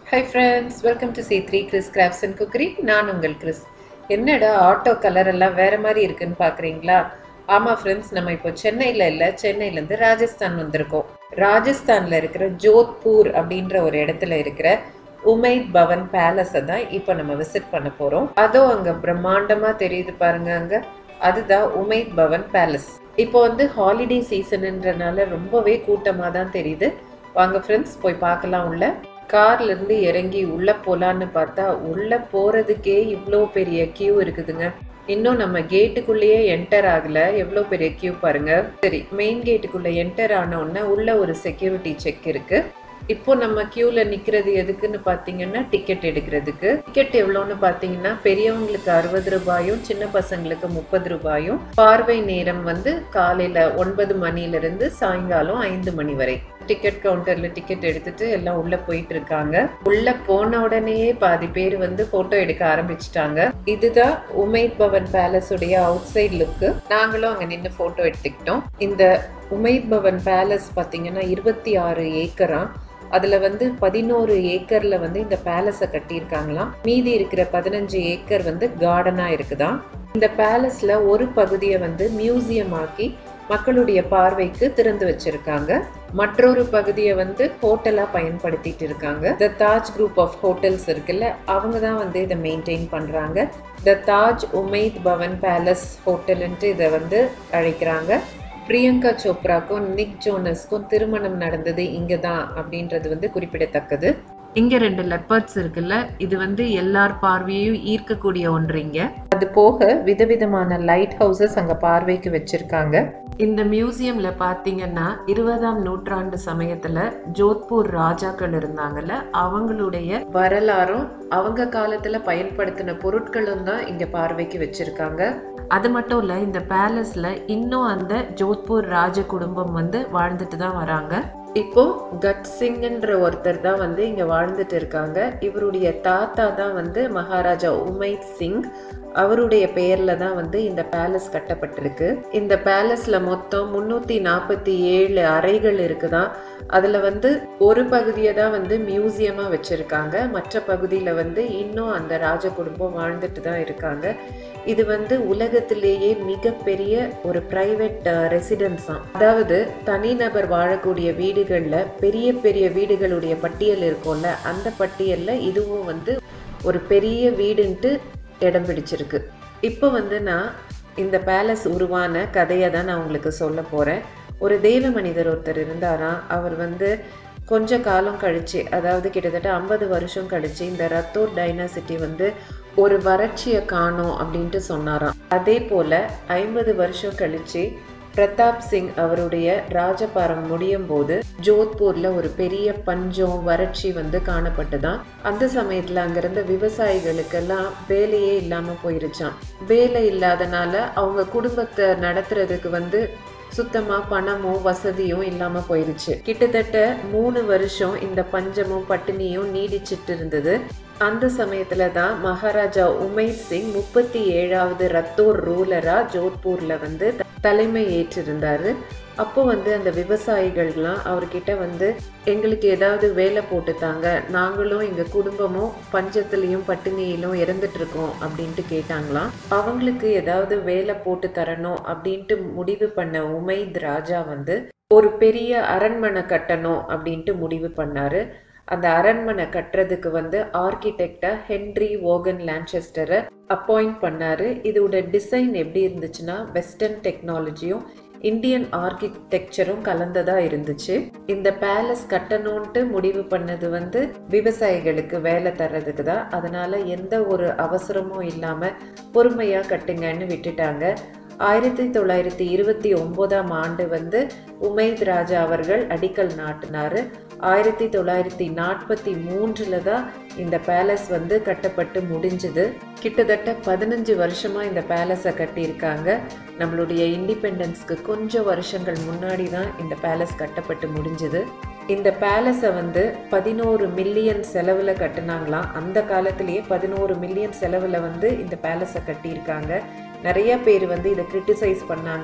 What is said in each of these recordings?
high friends welcome to C three Chris crafts and cookery நான் உங்கள் Chris என்னடா auto colour எல்லாம் வேற மாதிரி இருக்குன்னு பார்க்குறீங்களா ஆமாம் ஃப்ரெண்ட்ஸ் நம்ம இப்போ சென்னையில் இல்லை சென்னையிலேருந்து ராஜஸ்தான் வந்திருக்கோம் ராஜஸ்தானில் இருக்கிற ஜோத்பூர் அப்படின்ற ஒரு இடத்துல இருக்கிற உமைத் பவன் பேலஸை தான் இப்போ நம்ம விசிட் பண்ண போகிறோம் அதோ அங்கே பிரம்மாண்டமாக தெரியுது பாருங்க அங்கே அதுதான் உமைத் பவன் பேலஸ் இப்போ வந்து ஹாலிடே சீசனுன்றனால ரொம்பவே கூட்டமாக தான் தெரியுது வாங்க ஃப்ரெண்ட்ஸ் போய் பார்க்கலாம் உள்ள கார்ல இருந்து இறங்கி உள்ள போலான்னு பார்த்தா உள்ள போறதுக்கே இவ்வளோ பெரிய கியூ இருக்குதுங்க இன்னும் நம்ம கேட்டுக்குள்ளேயே என்டர் ஆகல எவ்வளோ பெரிய கியூ பாருங்க சரி மெயின் கேட்டுக்குள்ள என்டர் ஆன உடனே உள்ள ஒரு செக்யூரிட்டி செக் இருக்கு இப்போ நம்ம கியூல நிக்கிறது எதுக்குன்னு பாத்தீங்கன்னா டிக்கெட் எடுக்கிறதுக்கு டிக்கெட் எவ்வளோன்னு பாத்தீங்கன்னா பெரியவங்களுக்கு அறுபது ரூபாயும் சின்ன பசங்களுக்கு முப்பது ரூபாயும் பார்வை நேரம் வந்து காலையில ஒன்பது மணில இருந்து சாயங்காலம் ஐந்து மணி வரை டிக்கெட் கவுண்டர்ல டிக்கெட் எடுத்துட்டு எல்லாம் உள்ள போயிட்டு இருக்காங்க உள்ள போன உடனேயே பாதி பேர் வந்து போட்டோ எடுக்க ஆரம்பிச்சிட்டாங்க இதுதான் உமைத் பவன் பேலஸ் உடைய அவுட் சைட் லுக்கு நாங்களும் அங்க நின்று போட்டோ எடுத்துக்கிட்டோம் இந்த உமைத் பவன் பேலஸ் பாத்தீங்கன்னா இருபத்தி ஆறு ஏக்கரா அதுல வந்து பதினோரு ஏக்கர்ல வந்து இந்த பேலஸை கட்டியிருக்காங்களாம் மீதி இருக்கிற பதினஞ்சு ஏக்கர் வந்து கார்டனா இருக்குதாம் இந்த பேலஸ்ல ஒரு பகுதியை வந்து மியூசியம் ஆக்கி மக்களுடைய பார்வைக்கு திறந்து வச்சிருக்காங்க மற்றொரு பகுதியை வந்து ஹோட்டலா பயன்படுத்திட்டு இருக்காங்க the Taj group of hotels இருக்குல்ல அவங்க தான் வந்து இதை மெயின்டைன் பண்றாங்க த தாஜ் உமைத் பவன் பேலஸ் ஹோட்டல்ன்ட்டு இதை வந்து அழைக்கிறாங்க பிரியங்கா சோப்ராக்கும் நிக் ஜோனஸ்க்கும் திருமணம் நடந்தது இங்கே தான் அப்படின்றது வந்து குறிப்பிடத்தக்கது இங்க ரெண்டு லெப்பர்ட்ஸ் இருக்குல்ல இது வந்து எல்லார் பார்வையையும் ஈர்க்கக்கூடிய ஒன்று இங்க அது போக விதவிதமான லைட் ஹவுசஸ் அங்க பார்வைக்கு வச்சிருக்காங்க இந்த மியூசியம்ல பாத்தீங்கன்னா இருபதாம் நூற்றாண்டு சமயத்துல ஜோத்பூர் ராஜாக்கள் இருந்தாங்கல்ல அவங்களுடைய வரலாறும் அவங்க காலத்துல பயன்படுத்தின பொருட்களும் தான் இங்க பார்வைக்கு வச்சிருக்காங்க அது மட்டும் இல்லை இந்த பேலஸ்ல இன்னும் அந்த ஜோத்பூர் ராஜ குடும்பம் வந்து வாழ்ந்துட்டு தான் வராங்க இப்போ கட் சிங்ன்ற ஒருத்தர் தான் வந்து இங்க வாழ்ந்துட்டு இருக்காங்க இவருடைய தாத்தா தான் வந்து மகாராஜா உமைத் சிங் அவருடைய பெயர்ல தான் வந்து இந்த பேலஸ் கட்டப்பட்டிருக்கு இந்த பேலஸ்ல மொத்தம் முன்னூத்தி நாற்பத்தி ஏழு அறைகள் இருக்குதான் அதுல வந்து ஒரு பகுதியை தான் வந்து மியூசியமா வச்சிருக்காங்க மற்ற பகுதியில வந்து இன்னும் அந்த ராஜ குடும்பம் வாழ்ந்துட்டு தான் இருக்காங்க இது வந்து உலகத்திலேயே மிகப்பெரிய ஒரு பிரைவேட் ரெசிடென்ஸ் தான் அதாவது தனிநபர் வாழக்கூடிய வீடுகள்ல பெரிய பெரிய வீடுகளுடைய பட்டியல் இருக்கும்ல அந்த பட்டியல்ல இதுவும் வந்து ஒரு பெரிய வீடுன்ட்டு இடம் பிடிச்சிருக்கு இப்போ வந்து நான் இந்த பேலஸ் உருவான கதையை தான் நான் உங்களுக்கு சொல்ல போகிறேன் ஒரு தெய்வ மனிதர் ஒருத்தர் இருந்தாராம் அவர் வந்து கொஞ்ச காலம் கழிச்சு அதாவது கிட்டத்தட்ட ஐம்பது வருஷம் கழிச்சு இந்த ரத்தோர் டைனாசிட்டி வந்து ஒரு வறட்சியை காணும் அப்படின்ட்டு சொன்னாராம் அதே போல் ஐம்பது வருஷம் கழிச்சு பிரதாப் சிங் அவருடைய ராஜபாரம் முடியும் போது ஜோத்பூர்ல ஒரு பெரிய பஞ்சம் வறட்சி வந்து காணப்பட்டுதான் அந்த சமயத்துல அங்கிருந்த விவசாயிகளுக்கெல்லாம் வேலையே இல்லாம போயிருச்சான் வேலை இல்லாதனால அவங்க குடும்பத்தை நடத்துறதுக்கு வந்து சுத்தமா பணமும் வசதியும் இல்லாம போயிருச்சு கிட்டத்தட்ட மூணு வருஷம் இந்த பஞ்சமும் பட்டினியும் நீடிச்சிட்டு இருந்தது அந்த சமயத்துல தான் மகாராஜா உமைத் சிங் முப்பத்தி ஏழாவது ரத்தோர் ரூலரா ஜோத்பூர்ல வந்து தலைமை ஏற்றிருந்தாரு அப்போ வந்து அந்த விவசாயிகள்லாம் அவர்கிட்ட வந்து எங்களுக்கு ஏதாவது வேலை போட்டுத்தாங்க நாங்களும் எங்க குடும்பமும் பஞ்சத்திலையும் பட்டினியிலும் இறந்துட்டு இருக்கோம் அப்படின்ட்டு கேட்டாங்களாம் அவங்களுக்கு ஏதாவது வேலை போட்டு தரணும் அப்படின்ட்டு முடிவு பண்ண உமைத் ராஜா வந்து ஒரு பெரிய அரண்மனை கட்டணும் அப்படின்ட்டு முடிவு பண்ணாரு அந்த அரண்மனை கட்டுறதுக்கு வந்து ஆர்கிடெக்டா ஹென்ரி ஓகன் லான்செஸ்டரை அப்பாயிண்ட் பண்ணாரு இதோட டிசைன் எப்படி இருந்துச்சுன்னா வெஸ்டர்ன் டெக்னாலஜியும் இந்தியன் ஆர்கிடெக்சரும் கலந்ததா இருந்துச்சு இந்த பேலஸ் கட்டணும்ட்டு முடிவு பண்ணது வந்து விவசாயிகளுக்கு வேலை தர்றதுக்கு தான் அதனால எந்த ஒரு அவசரமும் இல்லாம பொறுமையா கட்டுங்கன்னு விட்டுட்டாங்க ஆயிரத்தி தொள்ளாயிரத்தி இருபத்தி ஒன்பதாம் ஆண்டு வந்து உமைத் ராஜா அவர்கள் அடிக்கல் நாட்டினாரு ஆயிரத்தி தொள்ளாயிரத்தி நாற்பத்தி மூன்றுல தான் இந்த பேலஸ் வந்து கட்டப்பட்டு முடிஞ்சது கிட்டத்தட்ட பதினஞ்சு வருஷமா இந்த பேலஸை கட்டியிருக்காங்க நம்மளுடைய இண்டிபெண்டன்ஸ்க்கு கொஞ்சம் வருஷங்கள் முன்னாடி தான் இந்த பேலஸ் கட்டப்பட்டு முடிஞ்சது இந்த பேலஸை வந்து பதினோரு மில்லியன் செலவில் கட்டினாங்களாம் அந்த காலத்திலேயே பதினோரு மில்லியன் செலவில் வந்து இந்த பேலஸை கட்டியிருக்காங்க நிறைய பேர் வந்து இதை கிரிட்டிசைஸ் பண்ணாங்க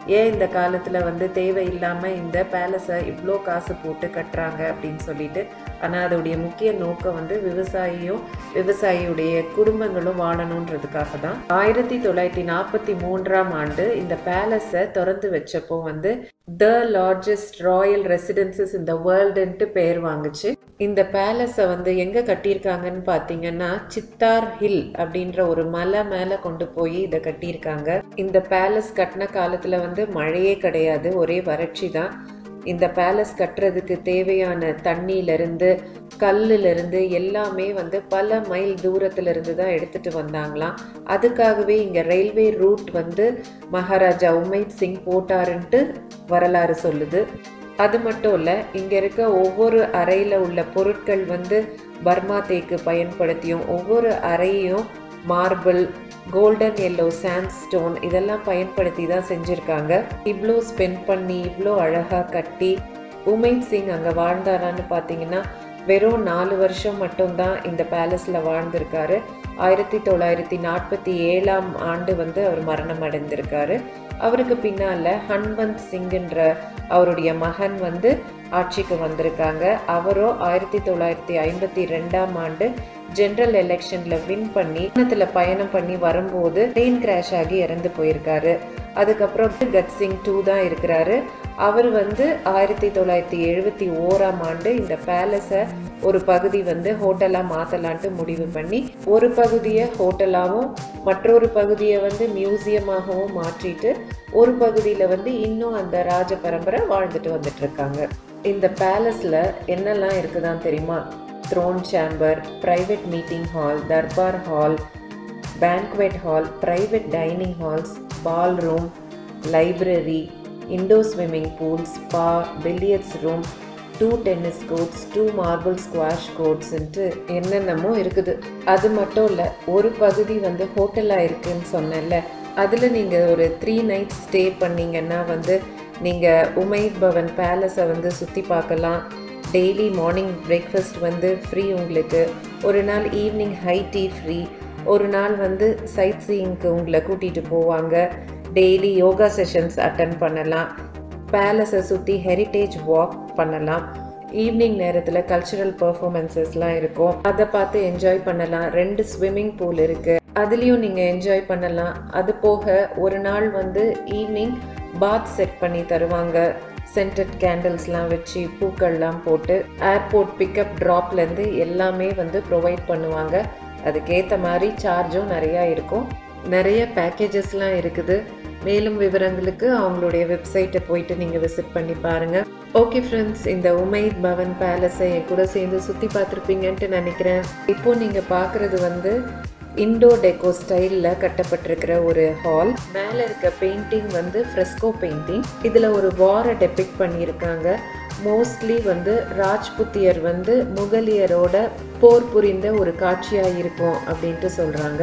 ஏன் இந்த காலத்தில் வந்து தேவையில்லாமல் இந்த பேலஸை இவ்வளோ காசு போட்டு கட்டுறாங்க அப்படின்னு சொல்லிட்டு ஆனால் அதோடைய முக்கிய நோக்கம் வந்து விவசாயியும் விவசாயியுடைய குடும்பங்களும் வாழணுன்றதுக்காக தான் ஆயிரத்தி தொள்ளாயிரத்தி நாற்பத்தி மூன்றாம் ஆண்டு இந்த பேலஸை திறந்து வச்சப்போ வந்து த லார்ஜஸ்ட் ராயல் ரெசிடென்சஸ் இந்த வேர்ல்டுன்ட்டு பேர் வாங்குச்சு இந்த பேலஸை வந்து எங்கே கட்டியிருக்காங்கன்னு பார்த்தீங்கன்னா சித்தார் ஹில் அப்படின்ற ஒரு மலை மேலே கொண்டு போய் இதை கட்டியிருக்காங்க இந்த பேலஸ் கட்டின காலத்தில் வந்து மழையே கிடையாது ஒரே வறட்சி தான் இந்த பேலஸ் கட்டுறதுக்கு தேவையான தண்ணியிலிருந்து கல்லிலிருந்து எல்லாமே வந்து பல மைல் தூரத்துல இருந்து தான் எடுத்துட்டு வந்தாங்களாம் அதுக்காகவே இங்க ரயில்வே ரூட் வந்து மகாராஜா உமைத் சிங் போட்டாருன்ட்டு வரலாறு சொல்லுது அது மட்டும் இல்லை இங்கே இருக்க ஒவ்வொரு அறையில் உள்ள பொருட்கள் வந்து பர்மா தேக்கு பயன்படுத்தியும் ஒவ்வொரு அறையும் மார்பிள் கோல்டன் எல்லோ சாண்ட்ஸ்டோன் இதெல்லாம் பயன்படுத்தி தான் செஞ்சுருக்காங்க இவ்வளோ ஸ்பெண்ட் பண்ணி இவ்வளோ அழகாக கட்டி உமைத் சிங் அங்கே வாழ்ந்தாரான்னு பார்த்தீங்கன்னா வெறும் நாலு வருஷம் மட்டும்தான் இந்த பேலஸில் வாழ்ந்திருக்காரு ஆயிரத்தி தொள்ளாயிரத்தி நாற்பத்தி ஏழாம் ஆண்டு வந்து அவர் மரணம் அடைந்திருக்காரு அவருக்கு பின்னால் ஹன்வந்த் சிங்ன்ற அவருடைய மகன் வந்து ஆட்சிக்கு வந்திருக்காங்க அவரோ ஆயிரத்தி தொள்ளாயிரத்தி ஐம்பத்தி ரெண்டாம் ஆண்டு ஜெனரல் எலெக்ஷனில் வின் பண்ணி வானத்தில் பயணம் பண்ணி வரும்போது ட்ரெயின் கிராஷ் ஆகி இறந்து போயிருக்காரு அதுக்கப்புறம் கட் சிங் டூ தான் இருக்கிறாரு அவர் வந்து ஆயிரத்தி தொள்ளாயிரத்தி எழுபத்தி ஓராம் ஆண்டு இந்த பேலஸை ஒரு பகுதி வந்து ஹோட்டலாக மாற்றலான்ட்டு முடிவு பண்ணி ஒரு பகுதியை ஹோட்டலாகவும் மற்றொரு பகுதியை வந்து மியூசியமாகவும் மாற்றிட்டு ஒரு பகுதியில் வந்து இன்னும் அந்த ராஜ பரம்பரை வாழ்ந்துட்டு வந்துட்டு இருக்காங்க இந்த பேலஸில் என்னெல்லாம் இருக்குதான் தெரியுமா throne chamber private meeting hall durbar hall banquet hall private dining halls ball room library indoor swimming pool spa billiards room two tennis courts two marble squash கோர்ட்ஸ்ன்ட்டு என்னென்னமோ இருக்குது அது மட்டும் இல்லை ஒரு பகுதி வந்து ஹோட்டலாக இருக்குன்னு சொன்னேன்ல அதில் நீங்கள் ஒரு த்ரீ நைட்ஸ் ஸ்டே பண்ணீங்கன்னா வந்து நீங்கள் உமைத் பவன் பேலஸை வந்து சுற்றி பார்க்கலாம் டெய்லி மார்னிங் பிரேக்ஃபாஸ்ட் வந்து ஃப்ரீ உங்களுக்கு ஒரு நாள் ஈவினிங் ஹை டீ ஃப்ரீ ஒரு நாள் வந்து சைட் சீயிங்க்கு உங்களை கூட்டிகிட்டு போவாங்க டெய்லி யோகா செஷன்ஸ் அட்டன் பண்ணலாம் பேலஸை சுற்றி ஹெரிட்டேஜ் வாக் பண்ணலாம் ஈவினிங் நேரத்தில் கல்ச்சுரல் பர்ஃபார்மன்சஸ்லாம் இருக்கும் அதை பார்த்து என்ஜாய் பண்ணலாம் ரெண்டு ஸ்விம்மிங் பூல் இருக்குது அதுலேயும் நீங்கள் என்ஜாய் பண்ணலாம் அது போக ஒரு நாள் வந்து ஈவினிங் பாத் செட் பண்ணி தருவாங்க சென்டட் கேண்டில்ஸ்லாம் வச்சு பூக்கள்லாம் போட்டு ஏர்போர்ட் பிக்கப் ட்ராப்லேருந்து எல்லாமே வந்து ப்ரொவைட் பண்ணுவாங்க அதுக்கேற்ற மாதிரி சார்ஜும் நிறையா இருக்கும் நிறைய பேக்கேஜஸ்லாம் இருக்குது மேலும் விவரங்களுக்கு அவங்களுடைய வெப்சைட்டை போயிட்டு நீங்கள் விசிட் பண்ணி பாருங்கள் ஓகே ஃப்ரெண்ட்ஸ் இந்த உமைத் பவன் பேலஸை என் கூட சேர்ந்து சுற்றி பார்த்துருப்பீங்கன்ட்டு நினைக்கிறேன் இப்போ நீங்கள் பார்க்குறது வந்து இண்டோ டெக்கோ ஸ்டைலில் கட்டப்பட்டிருக்கிற ஒரு ஹால் மேலே இருக்க பெயிண்டிங் வந்து ஃப்ரெஸ்கோ பெயிண்டிங் இதில் ஒரு வாரை டெபிக் பண்ணியிருக்காங்க மோஸ்ட்லி வந்து ராஜ்புத்தியர் வந்து முகலியரோட போர் புரிந்த ஒரு காட்சியாக இருக்கும் அப்படின்ட்டு சொல்கிறாங்க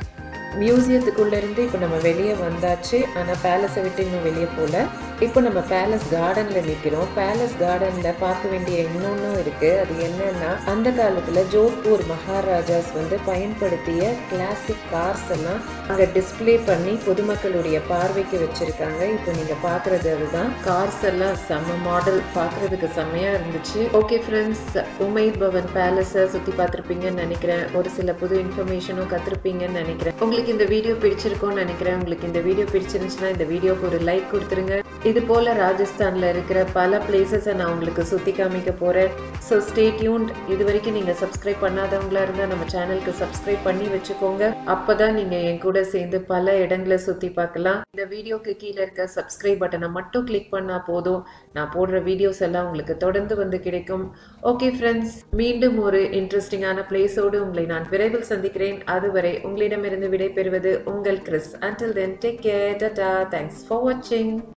மியூசியத்துக்குள்ளேருந்து இப்போ நம்ம வெளியே வந்தாச்சு ஆனால் பேலஸை விட்டு இன்னும் வெளியே போகல இப்போ நம்ம பேலஸ் கார்டனில் நிற்கிறோம் பேலஸ் கார்டனில் பார்க்க வேண்டிய இன்னொன்றும் இருக்குது அது என்னன்னா அந்த காலத்தில் ஜோத்பூர் மகாராஜாஸ் வந்து பயன்படுத்திய கிளாசிக் கார்ஸ் எல்லாம் அங்கே டிஸ்பிளே பண்ணி பொதுமக்களுடைய பார்வைக்கு வச்சுருக்காங்க இப்போ நீங்கள் பார்க்குறது அதுதான் கார்ஸ் எல்லாம் செம்ம மாடல் பார்க்குறதுக்கு செம்மையாக இருந்துச்சு ஓகே ஃப்ரெண்ட்ஸ் உமைத் பவன் பேலஸை சுற்றி பார்த்துருப்பீங்கன்னு நினைக்கிறேன் ஒரு சில புது இன்ஃபர்மேஷனும் கற்றுருப்பீங்கன்னு நினைக்கிறேன் உங்களுக்கு இந்த வீடியோ பிடிச்சிருக்கும்னு நினைக்கிறேன் உங்களுக்கு இந்த வீடியோ பிடிச்சிருந்துச்சுன்னா இந்த வீடியோக்கு ஒரு லைக் கொடுத்துருங்க இது போல் ராஜஸ்தானில் இருக்கிற பல பிளேசஸை நான் உங்களுக்கு சுற்றி காமிக்க போகிறேன் ஸோ ஸ்டே டியூன்ட் இது வரைக்கும் நீங்கள் சப்ஸ்கிரைப் பண்ணாதவங்களா இருந்தால் நம்ம சேனலுக்கு சப்ஸ்கிரைப் பண்ணி வச்சுக்கோங்க அப்போ தான் நீங்கள் என் கூட சேர்ந்து பல இடங்களை சுற்றி பார்க்கலாம் இந்த வீடியோக்கு கீழே இருக்க சப்ஸ்கிரைப் பட்டனை மட்டும் கிளிக் பண்ணால் போதும் நான் போடுற வீடியோஸ் எல்லாம் உங்களுக்கு தொடர்ந்து வந்து கிடைக்கும் ஓகே ஃப்ரெண்ட்ஸ் மீண்டும் ஒரு இன்ட்ரெஸ்டிங்கான பிளேஸோடு உங்களை நான் விரைவில் சந்திக்கிறேன் அதுவரை உங்களிடமிருந்து விடைபெறுவது உங்கள் Chris until then take care tata thanks for வாட்சிங்